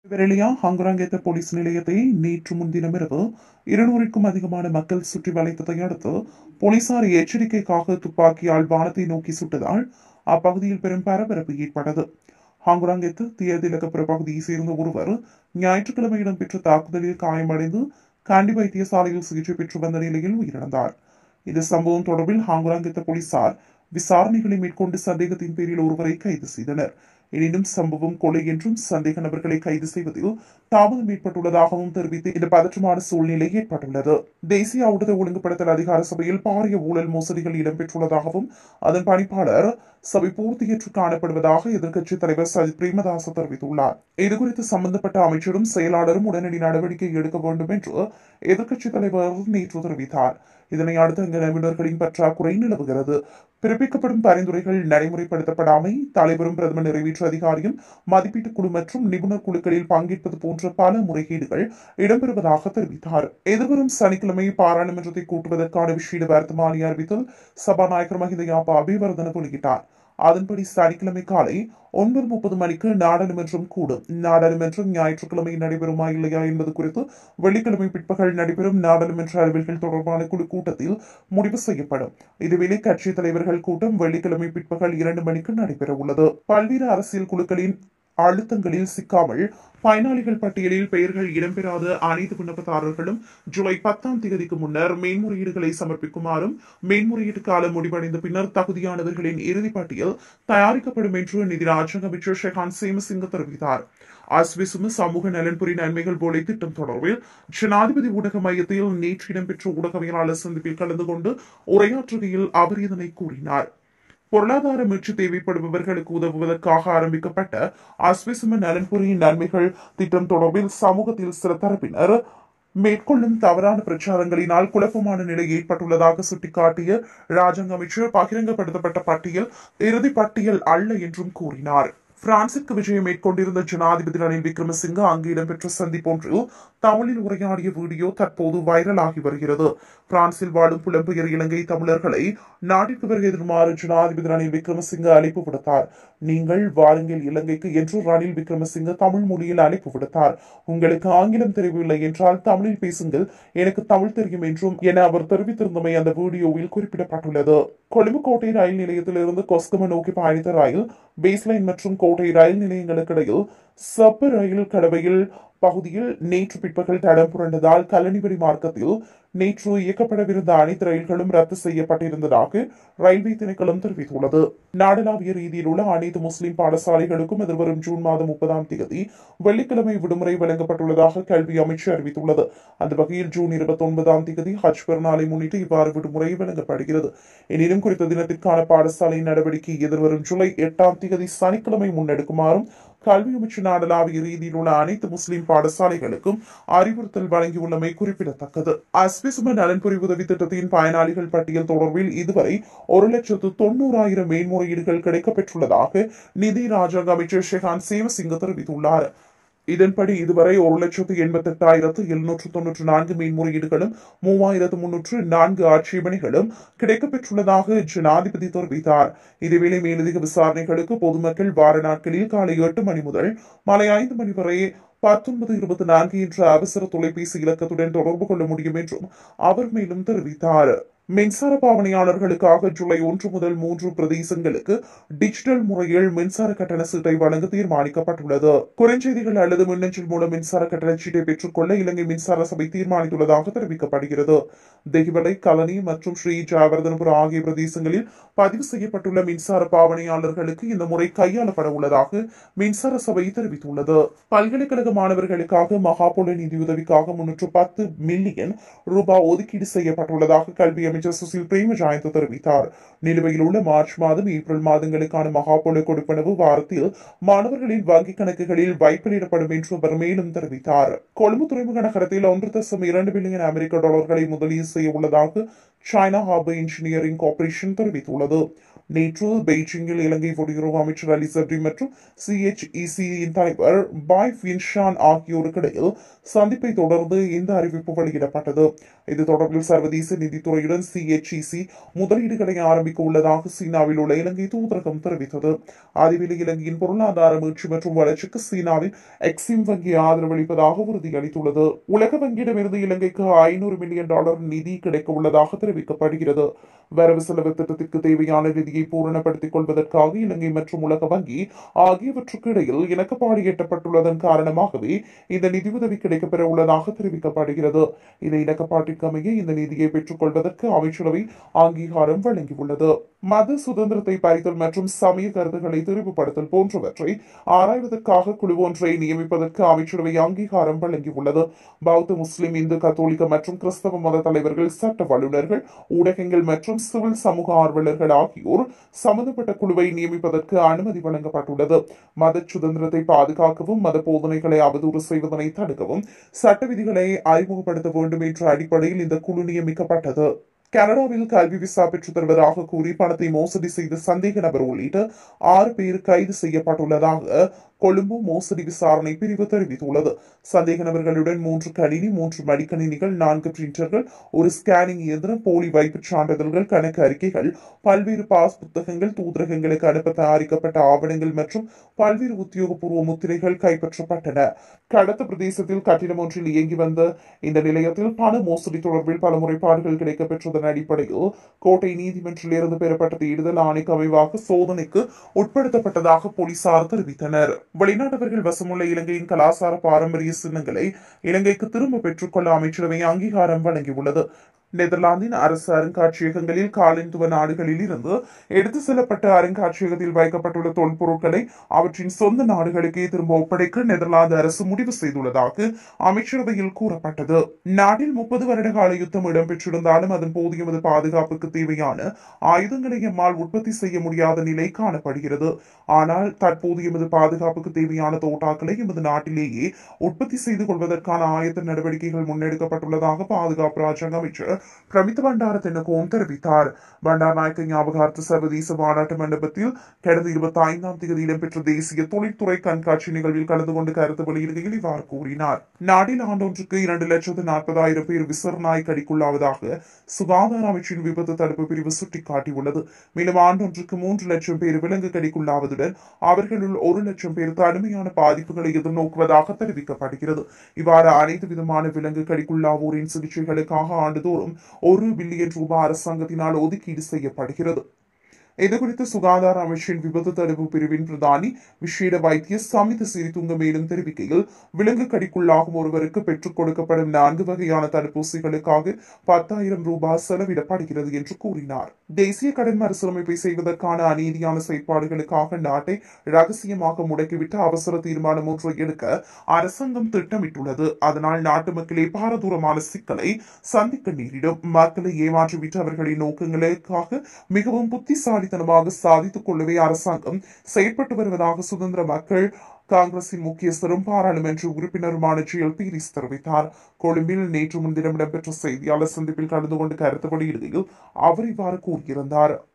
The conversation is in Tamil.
விரலியா ஹங்குராங்கேத்த போலீஸ் நிலையத்தை நேற்று முன்தினமிரவு இருநூறுக்கும் அதிகமான மக்கள் சுற்றி வளைத்ததை அடுத்து போலீசார் எச்சரிக்கைக்காக துப்பாக்கியால் வானத்தை நோக்கி சுட்டதால் அப்பகுதியில் பெரும் பரபரப்பு ஏற்பட்டது ஹங்குராங்கேத்து தியதிலகப்புற பகுதியைச் சேர்ந்த ஒருவர் ஞாயிற்றுக்கிழமை இடம்பெற்ற தாக்குதலில் காயமடைந்து காண்டி வைத்தியசாலையில் சிகிச்சை பெற்று வந்த நிலையில் உயிரிழந்தார் இந்த சம்பவம் தொடர்பில் ஹாங்குராங்கெத்த போலீசார் விசாரணைகளை மேற்கொண்டு சந்தேகத்தின் பேரில் ஒருவரை கைது செய்தனர் எனினும் சம்பவம் கொலை என்றும் சந்தேக நபர்களை கைது செய்வதில் தாமதம் ஏற்பட்டுள்ளதாகவும் தெரிவித்து இந்த பதற்றமான சூழ்நிலை ஏற்பட்டுள்ளது தேசிய ஊடக ஒழுங்குபடுத்தல் அதிகார சபையில் பாரிய ஊழல் மோசடிகள் இடம்பெற்றுள்ளதாகவும் அதன் பணிப்பாளர் சபை பூர்த்தியற்று காணப்படுவதாக எதிர்க்கட்சித் தலைவர் சஜித் பிரேமதாச தெரிவித்துள்ளார் இதுகுறித்து சம்பந்தப்பட்ட அமைச்சரும் செயலாளரும் உடனடி நடவடிக்கை எடுக்க வேண்டும் என்று எதிர்க்கட்சித் தலைவர் நேற்று தெரிவித்தார் இதனை அடுத்து அங்கு நிபுணர்களின் பற்றாக்குறை நிலவுகிறது பிறப்பிக்கப்படும் பரிந்துரைகள் நடைமுறைப்படுத்தப்படாமை தலைவரும் பிரதமர் நிறைவேற்று அதிகாரியும் மதிப்பீட்டு குழு மற்றும் நிபுணர் குழுக்களில் பங்கேற்பது போன்ற பல முறைகேடுகள் இடம்பெறுவதாக தெரிவித்தார் எதிர்வரும் சனிக்கிழமை பாராளுமன்றத்தை கூட்டுவதற்கான விஷய வர்த்தமானி அறிவித்தல் சபாநாயகர் மஹிந்த யாப்பா அபிவர்தன வெளியிட்டார் அதன்படி சனிக்கிழமை காலை ஒன்பது முப்பது மணிக்கு நாடாளுமன்றம் கூடும் நாடாளுமன்றம் ஞாயிற்றுக்கிழமை நடைபெறுமா இல்லையா என்பது குறித்து வெள்ளிக்கிழமை பிற்பகல் நடைபெறும் நாடாளுமன்ற அலுவல்கள் தொடர்பான குழு கூட்டத்தில் முடிவு செய்யப்படும் இதுவேளை கட்சி தலைவர்கள் கூட்டம் வெள்ளிக்கிழமை பிற்பகல் இரண்டு மணிக்கு நடைபெற உள்ளது பல்வேறு அரசியல் குழுக்களின் அழுத்தங்களில் சிக்காமல் பயனாளிகள் பட்டியலில் பெயர்கள் இடம்பெறாத அனைத்து விண்ணப்பதாரர்களும் ஜூலை பத்தாம் தேதிக்கு முன்னர் மேன்முறையீடுகளை சமர்ப்பிக்குமாறும் மேன்முறையீட்டு காலம் முடிவடைந்த பின்னர் தகுதியானவர்களின் இறுதிப் பட்டியல் தயாரிக்கப்படும் என்று நிதி ராஜாங்க அமைச்சர் ஷெகான் சேமசிங்க தெரிவித்தார் அஸ்விசும சமூக நலன்புரி நன்மைகள் போலை திட்டம் தொடர்பில் ஜனாதிபதி ஊடக மையத்தில் நேற்று இடம்பெற்ற ஊடகவியலாளர் சந்திப்பில் கலந்து கொண்டு உரையாற்றுகையில் அவர் இதனை கூறினார் பொருளாதார மீட்சி தேவைப்படுபவர்களுக்கு உதவுவதற்காக ஆரம்பிக்கப்பட்ட அஸ்விசும நலன்புரி நன்மைகள் திட்டம் தொடர்பில் சமூகத்தில் சில தரப்பினர் மேற்கொள்ளும் தவறான பிரச்சாரங்களினால் குழப்பமான நிலை ஏற்பட்டுள்ளதாக சுட்டிக்காட்டிய ராஜாங்க அமைச்சர் பகிரங்கப்படுத்தப்பட்ட பட்டியல் இறுதி பட்டியல் அல்ல என்றும் கூறினார் பிரான்சுக்கு விஜயம் மேற்கொண்டிருந்த ஜனாதிபதி ரணில் விக்ரமசிங்க அங்கு இடம்பெற்ற சந்திப்பொன்றில் தமிழில் உரையாடிய வீடியோ தற்போது வைரலாகி வருகிறது பிரான்சில் வாழும் புலம்பெயர் இலங்கை தமிழர்களை நாட்டிற்கு வருகை தருமாறு ஜனாதிபதி ரணில் விக்ரமசிங்க அழைப்பு விடுத்தார் நீங்கள் வாருங்கள் இலங்கைக்கு என்று ரணில் விக்ரமசிங்க தமிழ் மொழியில் அழைப்பு விடுத்தார் உங்களுக்கு ஆங்கிலம் தெரியவில்லை என்றால் தமிழில் பேசுங்கள் எனக்கு தமிழ் தெரியும் என்றும் என அவர் தெரிவித்திருந்தமை அந்த வீடியோவில் குறிப்பிடப்பட்டுள்ளது கொழும்பு கோட்டை ரயில் நிலையத்திலிருந்து கொஸ்கம நோக்கி பயணித்த ரயில் பேஸ்லைன் மற்றும் கோட்டை ரயில் நிலையங்களுக்கு இடையில் சப்பு ரயில் கடவையில் பகுதியில் நேற்று பிற்பகல் தடம் புரண்டதால் கல்லணிவரி மார்க்கத்தில் நேற்று இயக்கப்படவிருந்த அனைத்து ரயில்களும் ரத்து செய்யப்பட்டிருந்ததாக ரயில்வே திணைக்களம் தெரிவித்துள்ளது நாடளாவிய ரீதியில் உள்ள அனைத்து முஸ்லிம் பாடசாலைகளுக்கும் எதிர்வரும் ஜூன் மாதம் முப்பதாம் தேதி வெள்ளிக்கிழமை விடுமுறை வழங்கப்பட்டுள்ளதாக கல்வி அமைச்சு அறிவித்துள்ளது அந்த வகையில் ஜூன் இருபத்தி ஒன்பதாம் தேதி ஹஜ் பெருநாளை முன்னிட்டு இவ்வாறு விடுமுறை வழங்கப்படுகிறது எனினும் குறித்த தினத்திற்கான பாடசாலை நடவடிக்கை எதிர்வரும் ஜூலை எட்டாம் தேதி சனிக்கிழமை முன்னெடுக்குமாறும் கல்வி அமைச்சு நாடளாவிய ரீதியில் உள்ள அனைத்து முஸ்லிம் பாடசாலைகளுக்கும் அறிவுறுத்தல் வழங்கியுள்ளமை குறிப்பிடத்தக்கது அஸ்பிசும நலன்புரி உதவி திட்டத்தின் பயனாளிகள் பட்டியல் தொடர்பில் இதுவரை ஒரு லட்சத்து தொண்ணூறாயிரம் மேன்முறையீடுகள் கிடைக்கப்பெற்றுள்ளதாக நிதி ராஜாங்க அமைச்சர் ஷெகான் சேவசிங்க தெரிவித்துள்ளார் இதன்படி இதுவரை ஒரு லட்சத்து எண்பத்தி எட்டாயிரத்து எழுநூற்று தொன்னூற்று நான்கு மேன்முறையீடுகளும் மூவாயிரத்து முன்னூற்று நான்கு ஆட்சேபனைகளும் கிடைக்கப்பெற்றுள்ளதாக ஜனாதிபதி தெரிவித்தார் இதேவேளை மேலதிக விசாரணைகளுக்கு பொதுமக்கள் வார நாட்களில் காலை எட்டு மணி முதல் மாலை ஐந்து மணி வரை பத்தொன்பது இருபத்தி நான்கு என்ற அவசர தொலைபேசி இலக்கத்துடன் தொடர்பு கொள்ள முடியும் என்றும் அவர் மேலும் தெரிவித்தார் மின்சார பாவனையாளர்களுக்காக ஜூலை ஒன்று முதல் மூன்று பிரதேசங்களுக்கு டிஜிட்டல் முறையில் மின்சார கட்டண சீட்டை வழங்க தீர்மானிக்கப்பட்டுள்ளது குறுஞ்செய்திகள் அல்லது மின்னஞ்சல் மூலம் மின்சார கட்டண சீட்டை பெற்றுக்கொள்ள இலங்கை மின்சார சபை தீர்மானித்துள்ளதாக தெரிவிக்கப்படுகிறது தெஹிவலை கலனி மற்றும் ஸ்ரீ ஜாவர்தனபுர ஆகிய பிரதேசங்களில் பதிவு செய்யப்பட்டுள்ள மின்சார பாவனையாளர்களுக்கு இந்த முறை கையாளப்பட உள்ளதாக மின்சார சபை தெரிவித்துள்ளது பல்கலைக்கழக மாணவர்களுக்காக மகாபோல நிதியுதவிக்காக முன்னூற்று பத்து மில்லியன் ரூபாய் ஒதுக்கீடு செய்யப்பட்டுள்ளதாக கல்வி அமைச்சர் சுசில் பிரேம ஜாயந்த் தெரிவித்தார் நிலுவையில் உள்ள மார்ச் மாதம் ஏப்ரல் மாதங்களுக்கான மகாபோல கொடுப்பனவு வாரத்தில் மாணவர்களின் வங்கிக் கணக்குகளில் வைப்பிலிடப்படும் என்று அவர் மேலும் தெரிவித்தார் கொழும்பு துறைமுக நகரத்தில் ஒன்று தசம் இரண்டு பில்லியன் அமெரிக்க டாலர்களை முதலீடு செய்ய உள்ளதாக சைனா ஹார்பர் இன்ஜினியரிங் கார்ப்பரேஷன் தெரிவித்துள்ளது நேற்று பெய்ஜிங்கில் இலங்கை வெளியுறவு அமைச்சர் அலி சப்ரி மற்றும் சிஎச்இசியின் தலைவர் பாய் வின்ஷான் ஆகியோருக்கு இடையில் சந்திப்பை தொடர்ந்து இந்த அறிவிப்பு வெளியிடப்பட்டது இது தொடர்பில் சர்வதேச நிதித்துறையுடன் சிஎச்இசி முதலீடுகளை ஆரம்பிக்க உள்ளதாக சீனாவில் உள்ள இலங்கை தூதரகம் தெரிவித்தது அதேவேளை இலங்கையின் பொருளாதார மீட்சி மற்றும் வளர்ச்சிக்கு சீனாவின் எக்ஸிம் வங்கி ஆதரவளிப்பதாக உறுதியளித்துள்ளது உலக வங்கியிடமிருந்து இலங்கைக்கு ஐநூறு மில்லியன் டாலர் நிதி கிடைக்க உள்ளதாக தெரிவிக்கப்படுகிறது வரவு செலவு திட்டத்திற்கு தேவையான நிதியை பூரணப்படுத்திக் கொள்வதற்காக இலங்கை மற்றும் உலக வங்கி ஆகியவற்றுக்கு இடையில் இணக்கப்பாடு எட்டப்பட்டுள்ளதன் காரணமாகவே இந்த நிதியுதவி கிடைக்கப்பெற உள்ளதாக தெரிவிக்கப்படுகிறது இந்த இணக்கப்பாட்டிற்கு அமைய இந்த நிதியை பெற்றுக் கொள்வதற்கு அமைச்சரவை அங்கீகாரம் வழங்கியுள்ளது மத சுதந்திரத்தை பறித்தல் மற்றும் சமய கருத்துக்களை திரிவுபடுத்தல் போன்றவற்றை ஆராய்வதற்காக குழு ஒன்றை நியமிப்பதற்கு அமைச்சரவை அங்கீகாரம் வழங்கியுள்ளது பௌத்த முஸ்லிம் இந்து கத்தோலிக்க மற்றும் கிறிஸ்தவ மத தலைவர்கள் சட்ட வல்லுநர்கள் ஊடகங்கள் மற்றும் சிவில் சமூக ஆர்வலர்கள் ஆகியோர் சம்பந்தப்பட்ட குழுவை நியமிப்பதற்கு அனுமதி வழங்கப்பட்டுள்ளது மத சுதந்திரத்தை பாதுகாக்கவும் மத போதனைகளை அவதூறு செய்வதனை தடுக்கவும் சட்ட விதிகளை அறிமுகப்படுத்த வேண்டும் என்ற அடிப்படையில் இந்த குழு நியமிக்கப்பட்டது கனடாவில் கல்வி விசா பெற்றுத் தருவதாக கூறி பணத்தை மோசடி செய்த சந்தேக நபர் உள்ளிட்ட ஆறு பேர் கைது செய்யப்பட்டுள்ளதாக கொழும்பு மோசடி விசாரணை பிரிவு தெரிவித்துள்ளது சந்தேக நபர்களுடன் மூன்று கணினி மூன்று மடிக்கணினிகள் நான்கு பிரிண்டர்கள் ஒரு ஸ்கேனிங் இயந்திரம் போலி வைப்புச் சான்றிதழ்கள் கணக்கு அறிக்கைகள் பல்வேறு பாஸ் புத்தகங்கள் தூதரகங்களுக்கு அனுப்ப தயாரிக்கப்பட்ட ஆவணங்கள் மற்றும் பல்வேறு உத்தியோகபூர்வ முத்திரைகள் கைப்பற்றப்பட்டன கடத்த பிரதேசத்தில் கட்டிடம் ஒன்றில் இயங்கி வந்த இந்த நிலையத்தில் பண மோசடி தொடர்பில் பல முறைப்பாடுகள் கிடைக்கப்பெற்றதன் அடிப்படையில் கோட்டை நீதிமன்றில் இருந்து பெறப்பட்ட தேடுதல் ஆணைக்கு அமைவாக சோதனைக்கு உட்படுத்தப்பட்டதாக போலீசார் தெரிவித்தனர் வெளிநாட்டவர்கள் வசமுள்ள இலங்கையின் கலாசார பாரம்பரிய சின்னங்களை இலங்கைக்கு திரும்ப பெற்றுக்கொள்ள அமைச்சரவை அங்கீகாரம் வழங்கியுள்ளது நெதர்லாந்தின் அரசு அருங்காட்சியகங்களில் காலிந்துவ நாடுகளில் இருந்து எடுத்து செல்லப்பட்ட அருங்காட்சியகத்தில் வைக்கப்பட்டுள்ள தொல்பொருட்களை அவற்றின் சொந்த நாடுகளுக்கே திரும்ப ஒப்படைக்க நெதர்லாந்து அரசு முடிவு செய்துள்ளதாக அமைச்சரவையில் கூறப்பட்டது நாட்டில் முப்பது வருட கால யுத்தம் இடம்பெற்றிருந்தாலும் அதன் போது எமது பாதுகாப்புக்கு தேவையான ஆயுதங்களை எம்மால் உற்பத்தி செய்ய முடியாத நிலை காணப்படுகிறது ஆனால் தற்போது எமது பாதுகாப்புக்கு தேவையான தோட்டாக்களை எமது நாட்டிலேயே உற்பத்தி செய்து கொள்வதற்கான ஆயத்த நடவடிக்கைகள் முன்னெடுக்கப்பட்டுள்ளதாக பாதுகாப்பு ராஜாங்க அமைச்சர் பிரமித் பண்டார தென்னகோன் தெரிவித்தார் பண்டார் நாயக்க ஞாபகார்த்த சர்வதேச மாநாட்டு மண்டபத்தில் கடந்த இருபத்தி ஐந்தாம் தேதி இடம்பெற்ற தேசிய தொழில்துறை கண்காட்சி நிகழ்வில் கலந்து கொண்டு கருத்து வெளியிடுகையில் இவ்வாறு கூறினார் நாட்டில் ஆண்டொன்றுக்கு இரண்டு லட்சத்து நாற்பதாயிரம் பேர் விசரணாய் கடிக்குள்ளாவதாக சுகாதார அமைச்சின் விபத்து தடுப்பு பிரிவு சுட்டிக்காட்டியுள்ளது மேலும் ஆண்டொன்றுக்கு மூன்று லட்சம் பேர் விலங்கு கடிக்குள்ளாவதுடன் அவர்களுள் ஒரு லட்சம் பேர் கடுமையான பாதிப்புகளை எதிர்நோக்குவதாக தெரிவிக்கப்படுகிறது இவ்வாறு அனைத்து விதமான விலங்கு கடிக்குள்ளாவோரின் சிகிச்சைகளுக்காக ஆண்டுதோறும் ஒரு பில்லியன் ரூபாய் அரசாங்கத்தினால் ஒதுக்கீடு செய்யப்படுகிறது இதுகுறித்து சுகாதார அமைச்சின் விபத்து தடுப்பு பிரிவின் பிரதானி விஷேட வைத்திய சமித சிறிதுங்க மேலும் தெரிவிக்கையில் விலங்கு கடிக்குள்ளாகும் ஒருவருக்கு பெற்றுக் கொடுக்கப்படும் நான்கு வகையான தடுப்பூசிகளுக்காக பத்தாயிரம் ரூபாய் செலவிடப்படுகிறது என்று கூறினார் தேசிய கடன் மறுசீரமைப்பை செய்வதற்கான அநீதியான செயற்பாடுகளுக்காக நாட்டை ரகசியமாக முடக்கிவிட்டு அவசர தீர்மானம் ஒன்றை எடுக்க அரசாங்கம் திட்டமிட்டுள்ளது அதனால் நாட்டு மக்களே பாரதூரமான சிக்கலை சந்திக்க நேரிடும் மக்களை ஏமாற்றிவிட்டு அவர்களின் நோக்கங்களுக்காக மிகவும் புத்திசாலி புத்திசாலித்தனமாக சாதித்துக் கொள்ளவே அரசாங்கம் செயற்பட்டு வருவதாக சுதந்திர மக்கள் காங்கிரசின் முக்கியஸ்தரும் பாராளுமன்ற உறுப்பினருமான ஜி எல் பீரிஸ் தெரிவித்தார் கொழும்பில் நேற்று முன்தினம் இடம்பெற்ற செய்தியாளர் சந்திப்பில் கலந்து கொண்டு கருத்து வெளியிடுகையில் அவர் இவ்வாறு கூறியிருந்தார்